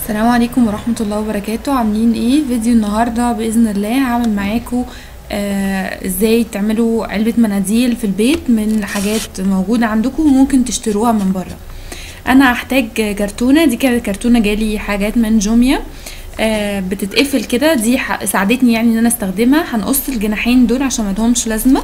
السلام عليكم ورحمة الله وبركاته عاملين ايه فيديو النهاردة بإذن الله هعمل معاكم آه ازاي تعملوا علبة مناديل في البيت من حاجات موجودة عندكم وممكن تشتروها من بره انا هحتاج كرتونة دي كانت كرتونة جالي حاجات من جوميا آه بتتقفل كده دي ح- ساعدتني يعني ان انا استخدمها هنقص الجناحين دول عشان ملهمش لازمة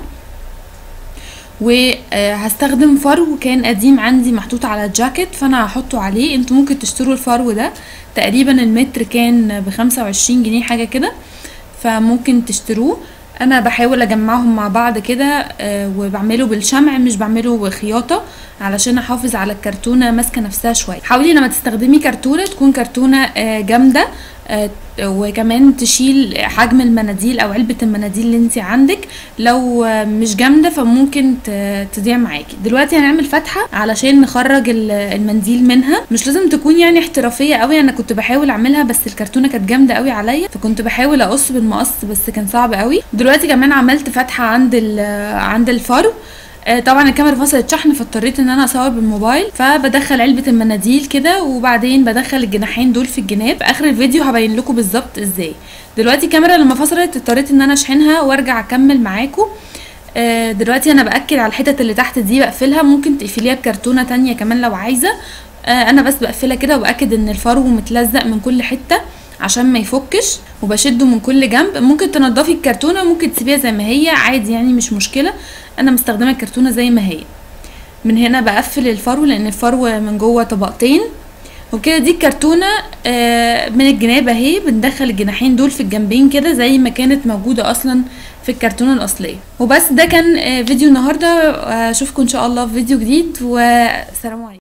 وهستخدم فرو كان قديم عندي محطوط على الجاكيت فانا هحطه عليه انتوا ممكن تشتروا الفرو ده تقريبا المتر كان بخمسة وعشرين جنيه حاجة كده فممكن تشتروه انا بحاول اجمعهم مع بعض كده آه، وبعمله بالشمع مش بعمله بخياطة علشان احافظ على الكرتونة ماسكة نفسها شوية حاولي لما تستخدمي كرتونة تكون كرتونة آه، جامدة آه، وكمان تشيل حجم المناديل او علبة المناديل اللي انت عندك لو آه، مش جامدة فممكن ت- تضيع معاكي دلوقتي هنعمل فتحة علشان نخرج ال- المنديل منها مش لازم تكون يعني احترافية قوي انا كنت بحاول اعملها بس الكرتونة كانت جامدة قوي عليا فكنت بحاول اقص بالمقص بس كان صعب قوي دلوقتي كمان عملت فتحة عند ال- عند الفرو آه، طبعا الكاميرا فصلت شحن فاضطريت ان انا اصور بالموبايل فبدخل علبه المناديل كده وبعدين بدخل الجناحين دول في الجناب في اخر الفيديو هبين لكم بالظبط ازاي دلوقتي الكاميرا لما فصلت اضطريت ان انا اشحنها وارجع اكمل معاكم آه، دلوقتي انا باكد على الحتت اللي تحت دي بقفلها ممكن تقفليها بكرتونه تانية كمان لو عايزه آه، انا بس بقفلها كده وباكد ان الفرو متلزق من كل حته عشان ما يفكش وبشده من كل جنب ممكن تنضفي الكرتونه ممكن تسيبيها زي ما هي عادي يعني مش مشكله انا مستخدمه الكرتونه زي ما هي من هنا بقفل الفرو لان الفرو من جوه طبقتين وكده دي الكرتونه آه، من الجناب اهي بندخل الجناحين دول في الجنبين كده زي ما كانت موجوده اصلا في الكرتونه الاصليه وبس ده كان آه، فيديو النهارده آه، اشوفكم ان شاء الله في فيديو جديد والسلام عليكم